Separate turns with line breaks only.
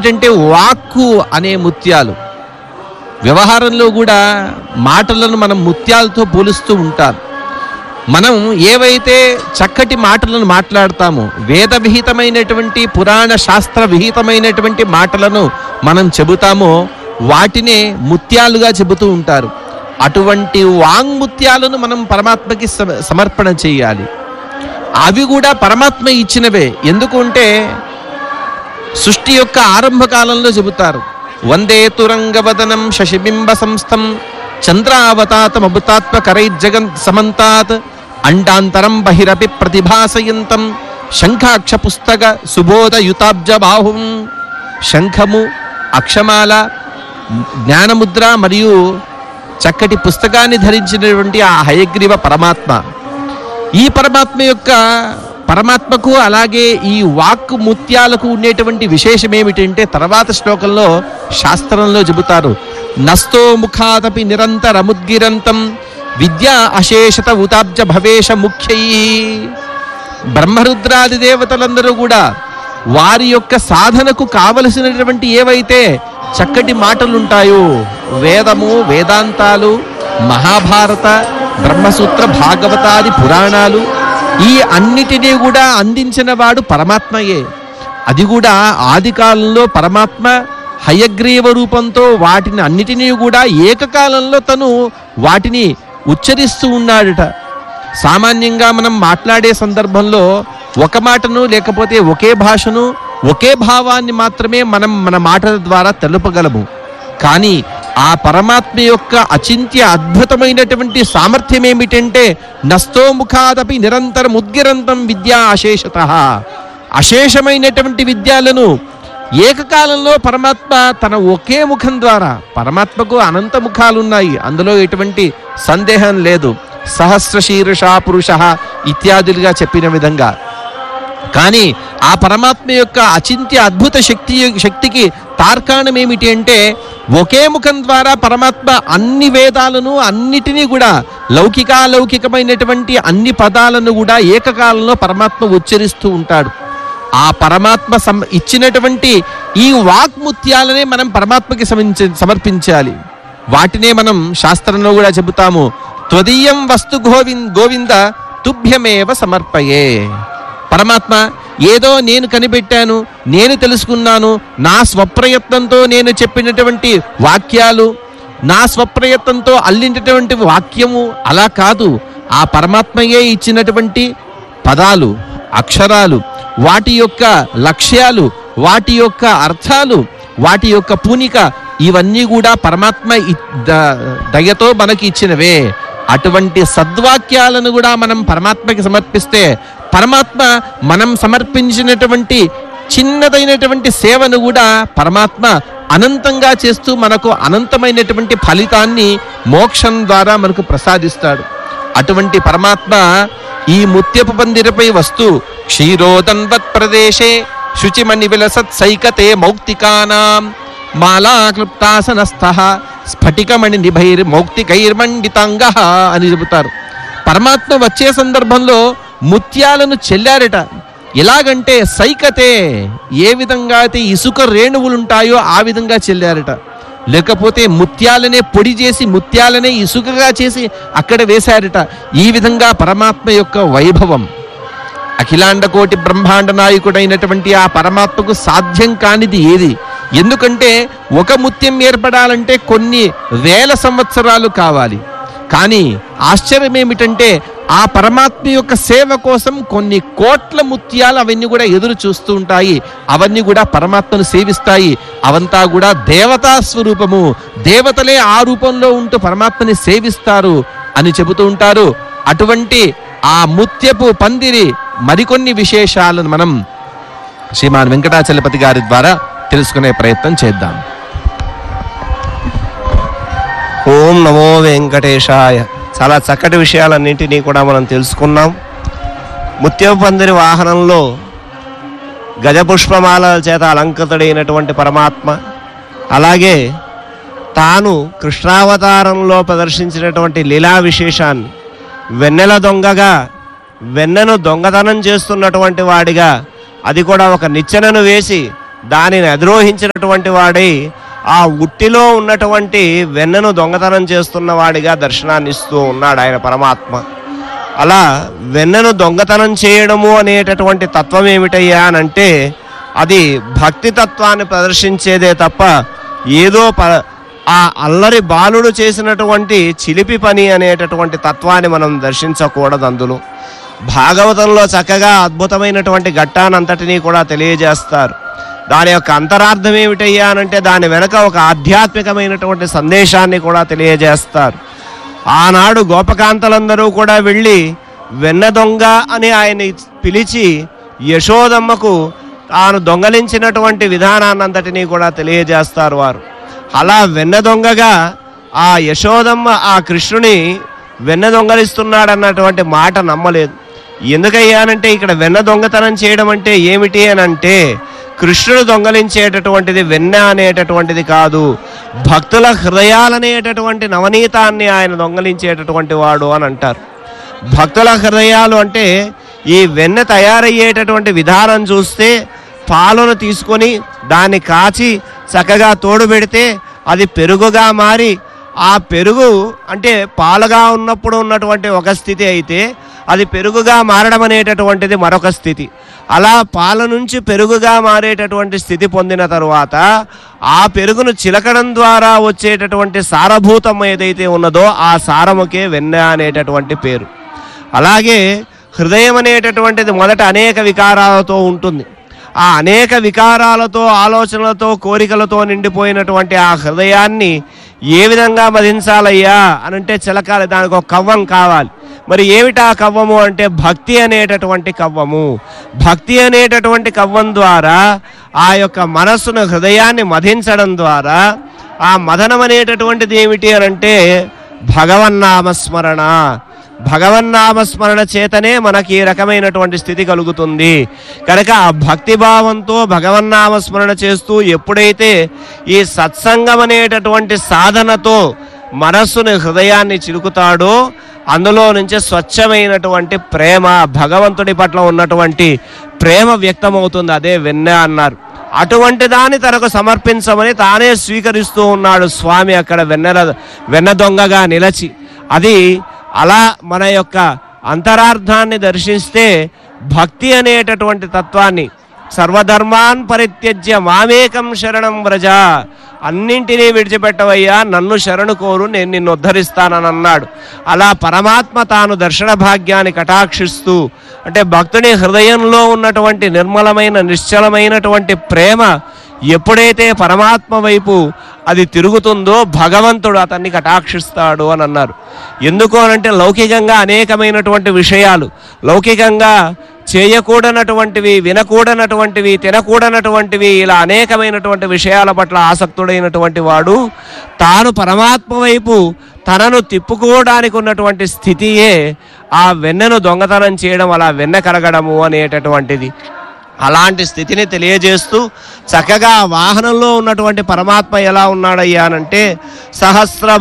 ఏమిటంటే వాక్కు అనే ముత్యాలు వ్యవహారంలో కూడా మాటలను మనం ముత్యాలతో పోలుస్తూ ఉంటారు మనం ఏవైతే చక్కటి మాటలను మాట్లాడతామో వేద విహితమైనటువంటి పురాణ శాస్త్ర విహితమైనటువంటి మాటలను మనం చెబుతామో వాటినే ముత్యాలుగా చెబుతూ ఉంటారు అటువంటి వాంగ్ముత్యాలను మనం పరమాత్మకి సమ- సమర్పణ చేయాలి అవి కూడా పరమాత్మ ఇచ్చినవే ఎందుకు అంటే సృష్టి యొక్క ఆరంభ కాలంలో చెబుతారు వందే తురంగవదనం శశిబింబ సంస్థం చంద్రావతాతమభుతాత్మ కరైర్జగన్ సమంతాత్ అండాంతరం బహిరపి ప్రతిభాసయంతం శంఖాక్ష పుస్తక సుబోధయుతాబ్జ బాహుం శంఖము అక్షమాల జ్ఞానముద్ర మరియు చక్కటి పుస్తకాన్ని ధరించినటువంటి ఆ హయగ్రీవ పరమాత్మ ఈ పరమాత్మ యొక్క పరమాత్మకు అలాగే ఈ వాక్ ముత్యాలకు ఉండేటువంటి విశేషం ఏమిటంటే తర్వాత శ్లోకంలో శాస్త్రంలో చెబుతారు నస్తో ముఖాదపి నిరంతరముద్గిరంతం విద్యా అశేషత ఉతాబ్జ భవేష ముఖ్యై బ్రహ్మరుద్రాది దేవతలందరూ కూడా వారి యొక్క సాధనకు కావలసినటువంటి ఏవైతే చక్కటి మాటలుంటాయో వేదము వేదాంతాలు మహాభారత బ్రహ్మసూత్ర భాగవతాది పురాణాలు ఈ అన్నిటినీ కూడా అందించిన వాడు పరమాత్మయే అది కూడా ఆది కాలంలో పరమాత్మ హయగ్రీవ రూపంతో వాటిని అన్నిటినీ కూడా ఏకకాలంలో తను వాటిని ఉచ్చరిస్తూ ఉన్నాడట సామాన్యంగా మనం మాట్లాడే సందర్భంలో ఒక మాటను లేకపోతే ఒకే భాషను ఒకే భావాన్ని మాత్రమే మనం మన మాటల ద్వారా తెలుపగలము కానీ ఆ పరమాత్మ యొక్క అచింత్య అద్భుతమైనటువంటి సామర్థ్యం ఏమిటంటే నస్తో ముఖాదపి నిరంతరం ఉద్గిరంతం విద్యా అశేషత అశేషమైనటువంటి విద్యాలను ఏకకాలంలో పరమాత్మ తన ఒకే ముఖం ద్వారా పరమాత్మకు అనంత ముఖాలు ఉన్నాయి అందులో ఎటువంటి సందేహం లేదు సహస్ర శీర్ష పురుష ఇత్యాదులుగా చెప్పిన విధంగా కానీ ఆ పరమాత్మ యొక్క అచింత్య అద్భుత శక్తి శక్తికి తార్కాణం ఏమిటి అంటే ఒకే ముఖం ద్వారా పరమాత్మ అన్ని వేదాలను అన్నిటినీ కూడా లౌకికాలౌకికమైనటువంటి అన్ని పదాలను కూడా ఏకకాలంలో పరమాత్మ ఉచ్చరిస్తూ ఉంటాడు ఆ పరమాత్మ సం ఇచ్చినటువంటి ఈ వాక్ముత్యాలనే మనం పరమాత్మకి సమించ సమర్పించాలి వాటినే మనం శాస్త్రంలో కూడా చెబుతాము త్వదీయం వస్తు గోవింద్ గోవింద తుభ్యమేవ సమర్పయే పరమాత్మ ఏదో నేను కనిపెట్టాను నేను తెలుసుకున్నాను నా స్వప్రయత్నంతో నేను చెప్పినటువంటి వాక్యాలు నా స్వప్రయత్నంతో అల్లినటువంటి వాక్యము అలా కాదు ఆ పరమాత్మయే ఇచ్చినటువంటి పదాలు అక్షరాలు వాటి యొక్క లక్ష్యాలు వాటి యొక్క అర్థాలు వాటి యొక్క పూనిక ఇవన్నీ కూడా పరమాత్మ ఇ- ద- దయతో మనకి ఇచ్చినవే అటువంటి సద్వాక్యాలను కూడా మనం పరమాత్మకి సమర్పిస్తే పరమాత్మ మనం సమర్పించినటువంటి చిన్నదైనటువంటి సేవను కూడా పరమాత్మ అనంతంగా చేస్తూ మనకు అనంతమైనటువంటి ఫలితాన్ని మోక్షం ద్వారా మనకు ప్రసాదిస్తాడు అటువంటి పరమాత్మ ఈ ముత్యపు పందిరపై వస్తూ క్షీరోదన్వత్ ప్రదేశే శుచిమణి విలసత్ సైకతే మౌక్తికానాం మాలాక్లుప్తాసనస్థ స్ఫటికమణి నిభైర్ మౌక్తికైర్మండితాంగ అని చెబుతారు పరమాత్మ వచ్చే సందర్భంలో ముత్యాలను చెల్లారట ఎలాగంటే సైకతే ఏ విధంగా అయితే ఇసుక రేణువులు ఉంటాయో ఆ విధంగా చెల్లారట లేకపోతే ముత్యాలనే పొడి చేసి ముత్యాలనే ఇసుకగా చేసి అక్కడ వేశారట ఈ విధంగా పరమాత్మ యొక్క వైభవం అఖిలాండ కోటి బ్రహ్మాండ నాయకుడైనటువంటి ఆ పరమాత్మకు సాధ్యం కానిది ఏది ఎందుకంటే ఒక ముత్యం ఏర్పడాలంటే కొన్ని వేల సంవత్సరాలు కావాలి కానీ ఆశ్చర్యం ఏమిటంటే ఆ పరమాత్మ యొక్క సేవ కోసం కొన్ని కోట్ల ముత్యాలు అవన్నీ కూడా ఎదురు చూస్తూ ఉంటాయి అవన్నీ కూడా పరమాత్మను సేవిస్తాయి అవంతా కూడా దేవతా స్వరూపము దేవతలే ఆ రూపంలో ఉంటూ పరమాత్మని సేవిస్తారు అని చెబుతూ ఉంటారు అటువంటి ఆ ముత్యపు పందిరి మరికొన్ని విశేషాలను మనం శ్రీమాన్ వెంకటాచలపతి గారి ద్వారా తెలుసుకునే ప్రయత్నం చేద్దాం
ఓం నమో వెంకటేశాయ చాలా చక్కటి విషయాలన్నింటినీ కూడా మనం తెలుసుకున్నాం ముత్యపు పందిరి వాహనంలో గజపుష్పమాల చేత అలంకృతుడైనటువంటి పరమాత్మ అలాగే తాను కృష్ణావతారంలో ప్రదర్శించినటువంటి లీలా విశేషాన్ని వెన్నెల దొంగగా వెన్నెను దొంగతనం చేస్తున్నటువంటి వాడిగా అది కూడా ఒక నిచ్చెనను వేసి దానిని అధిరోహించినటువంటి వాడై ఆ ఉట్టిలో ఉన్నటువంటి వెన్నను దొంగతనం చేస్తున్న వాడిగా దర్శనాన్ని ఇస్తూ ఉన్నాడు ఆయన పరమాత్మ అలా వెన్నను దొంగతనం చేయడము అనేటటువంటి తత్వం ఏమిటయ్యా అని అంటే అది భక్తి తత్వాన్ని ప్రదర్శించేదే తప్ప ఏదో ప ఆ అల్లరి బాలుడు చేసినటువంటి చిలిపి పని అనేటటువంటి తత్వాన్ని మనం దర్శించకూడదు అందులో భాగవతంలో చక్కగా అద్భుతమైనటువంటి ఘట్టానంతటినీ కూడా తెలియజేస్తారు దాని యొక్క అంతరార్థం ఏమిటయ్యా అనంటే దాని వెనక ఒక ఆధ్యాత్మికమైనటువంటి సందేశాన్ని కూడా తెలియజేస్తారు ఆనాడు గోపకాంతలందరూ కూడా వెళ్ళి వెన్న దొంగ అని ఆయన్ని పిలిచి యశోదమ్మకు తాను దొంగలించినటువంటి విధానాన్నంతటినీ కూడా తెలియజేస్తారు వారు అలా వెన్న దొంగగా ఆ యశోదమ్మ ఆ కృష్ణుని వెన్న దొంగలిస్తున్నాడన్నటువంటి మాట నమ్మలేదు ఎందుకయ్యానంటే ఇక్కడ వెన్న దొంగతనం చేయడం అంటే ఏమిటి అని అంటే కృష్ణుడు దొంగలించేటటువంటిది వెన్న అనేటటువంటిది కాదు భక్తుల హృదయాలనేటటువంటి నవనీతాన్ని ఆయన దొంగలించేటటువంటి వాడు అని అంటారు భక్తుల హృదయాలు అంటే ఈ వెన్న తయారయ్యేటటువంటి విధానం చూస్తే పాలను తీసుకొని దాన్ని కాచి చక్కగా తోడు పెడితే అది పెరుగుగా మారి ఆ పెరుగు అంటే పాలుగా ఉన్నప్పుడు ఉన్నటువంటి ఒక స్థితి అయితే అది పెరుగుగా మారడం అనేటటువంటిది మరొక స్థితి అలా పాల నుంచి పెరుగుగా మారేటటువంటి స్థితి పొందిన తరువాత ఆ పెరుగును చిలకడం ద్వారా వచ్చేటటువంటి సారభూతం ఏదైతే ఉన్నదో ఆ సారముకే వెన్న అనేటటువంటి పేరు అలాగే హృదయం అనేటటువంటిది మొదట అనేక వికారాలతో ఉంటుంది ఆ అనేక వికారాలతో ఆలోచనలతో కోరికలతో నిండిపోయినటువంటి ఆ హృదయాన్ని ఏ విధంగా మదించాలయ్యా అని అంటే చిలకాలి దానికి ఒక కవ్వం కావాలి మరి ఏమిటా కవ్వము అంటే భక్తి అనేటటువంటి కవ్వము భక్తి అనేటటువంటి కవ్వం ద్వారా ఆ యొక్క మనస్సును హృదయాన్ని మధించడం ద్వారా ఆ మదనం అనేటటువంటిది ఏమిటి అని అంటే భగవన్నామస్మరణ భగవన్నామస్మరణ చేతనే మనకి ఈ రకమైనటువంటి స్థితి కలుగుతుంది కనుక ఆ భక్తి భావంతో భగవన్నామస్మరణ చేస్తూ ఎప్పుడైతే ఈ సత్సంగం అనేటటువంటి సాధనతో మనస్సుని హృదయాన్ని చిలుకుతాడో అందులో నుంచి స్వచ్ఛమైనటువంటి ప్రేమ భగవంతుడి పట్ల ఉన్నటువంటి ప్రేమ వ్యక్తమవుతుంది అదే వెన్న అన్నారు అటువంటి దాన్ని తనకు సమర్పించమని తానే స్వీకరిస్తూ ఉన్నాడు స్వామి అక్కడ వెన్నెల వెన్న దొంగగా నిలచి అది అలా మన యొక్క అంతరార్థాన్ని దర్శిస్తే భక్తి అనేటటువంటి తత్వాన్ని సర్వధర్మాన్ పరిత్యజ్య మామేకం శరణం వ్రజ అన్నింటినీ విడిచిపెట్టవయ్యా నన్ను శరణు కోరు నేను నిన్ను ఉద్ధరిస్తానని అన్నాడు అలా పరమాత్మ తాను దర్శన భాగ్యాన్ని కటాక్షిస్తూ అంటే భక్తుని హృదయంలో ఉన్నటువంటి నిర్మలమైన నిశ్చలమైనటువంటి ప్రేమ ఎప్పుడైతే పరమాత్మ వైపు అది తిరుగుతుందో భగవంతుడు అతన్ని కటాక్షిస్తాడు అని అన్నారు ఎందుకు అనంటే లౌకికంగా అనేకమైనటువంటి విషయాలు లౌకికంగా చేయకూడనటువంటివి వినకూడనటువంటివి తినకూడనటువంటివి ఇలా అనేకమైనటువంటి విషయాల పట్ల ఆసక్తుడైనటువంటి వాడు తాను పరమాత్మ వైపు తనను తిప్పుకోవడానికి ఉన్నటువంటి స్థితియే ఆ వెన్నను దొంగతనం చేయడం అలా వెన్న కరగడము అనేటటువంటిది అలాంటి స్థితిని తెలియజేస్తూ చక్కగా ఆ వాహనంలో ఉన్నటువంటి పరమాత్మ ఎలా ఉన్నాడయ్యా అనంటే సహస్ర